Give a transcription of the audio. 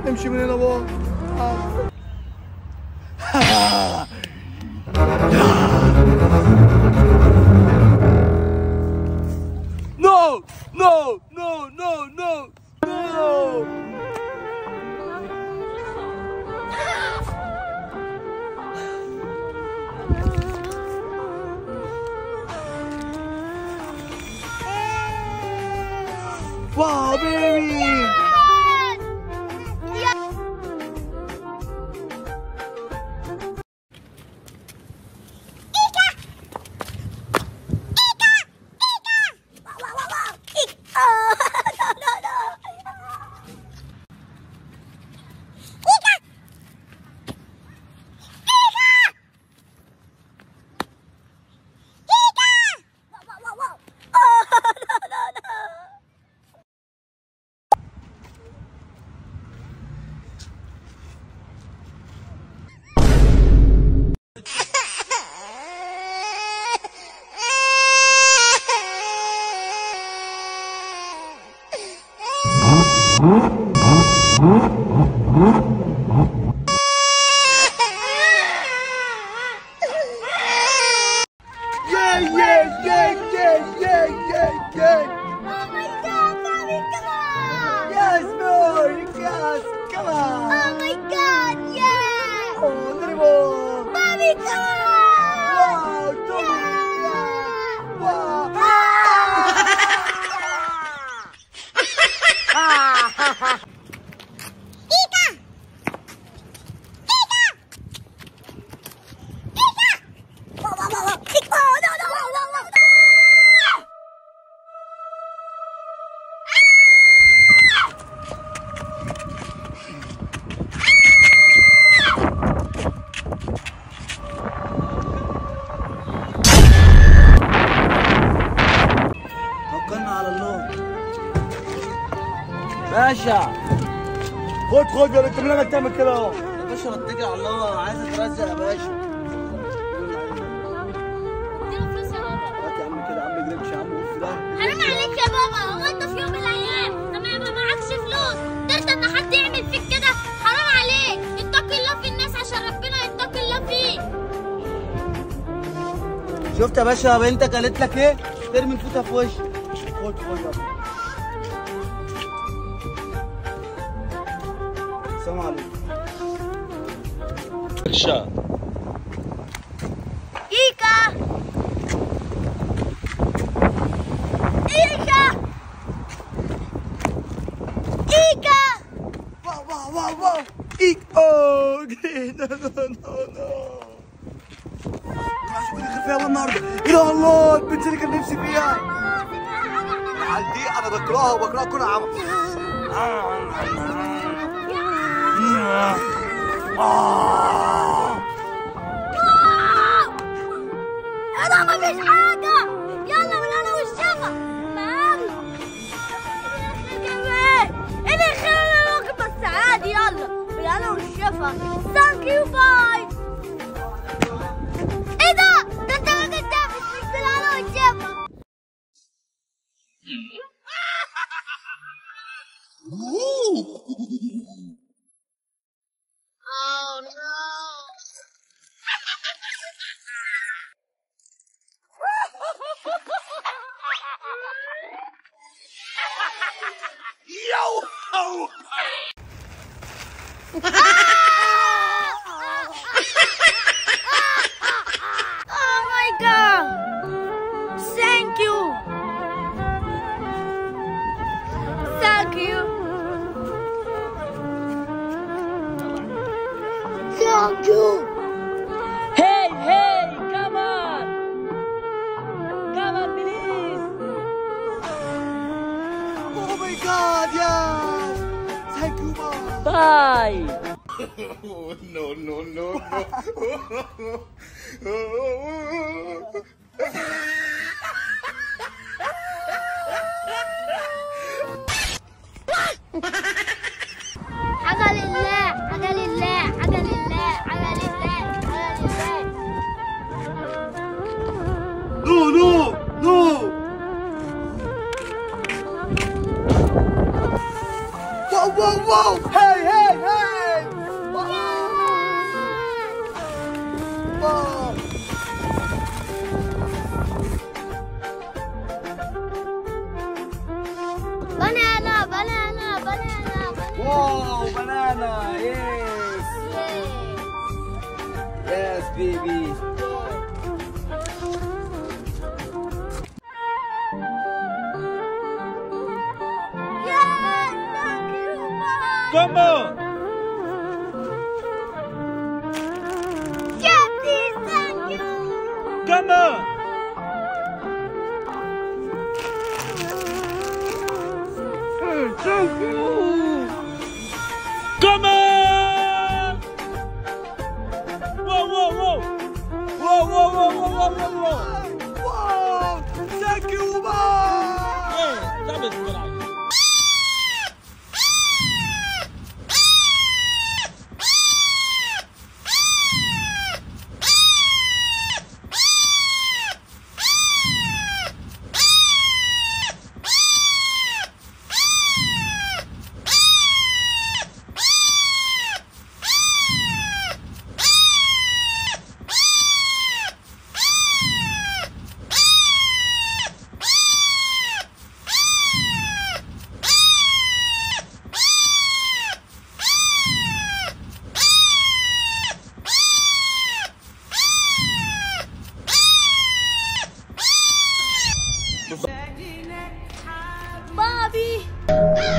نمشي من هنا بابا نو نو نو نو نو نو واو بيبي Yeah, yeah, yeah, yeah, yeah, yeah, yeah. Oh my god, Mommy, come on! Yes, more, yes, come on. Oh my god, yeah! Oh, dribble. Mommy, come on! Wow, Tommy, yeah. Wow. Ika! Ika! Ika! Whoa, whoa, whoa, whoa. Oh, no, no, whoa, whoa, whoa. توكلنا على الله باشا خد خد يا بنت من انك تعمل كده اهو يا باشا ما اتكل على الله عايز اترزق يا باشا اديله فلوس يا بابا هات يا عم كده يا عم جريمش يا عم وقف ده حرام عليك يا بابا هو انت في يوم من الايام لما يبقى معكش فلوس ترضى ان حد يعمل فيك كده حرام عليك اتقي الله في الناس عشان ربنا يتقي الله فيك شفت يا باشا بنتك قالت لك ايه ترمي الفوطه في وشك خد خد يا ابني. السلام عليكم إرشاد إيكا إيكا إيكا واو واو واو واو ايك اوه نو نو نو نو مش فيها بقى النهارده يا الله البنت اللي كان نفسي فيها دي انا بكرهها وبكرهها كل عمى أنا ما فيش حاجة يلا من أنا والشفا مام إيه خلينا ناخد بس عادي يلا من أنا والشفا ثانك يو باي إيه ده؟ ده أنت راجل تافه مش من أنا والشفا Oh no! Oh my god! Thank you! Thank you! Thank you! Hey, hey, come on! Come on, please! Oh my god, yes! Thank you, mom. Bye! حاجة لله حاجة لله حاجة لله حاجة لله حاجة لله No, no, no! Wow, واو واو واو هاي هاي هاي واو. واو. بنانا بنانا بنانا بنانا واو بنانا يس يس بيبي ¿Cómo? ¿Cómo? ¿Cómo? ¡Wow, wow, wow! ¡Wow, wow, wow, wow, wow, wow, wow! واو ثانك يو باي ¡Eh! ¡Dame por ahí! بابي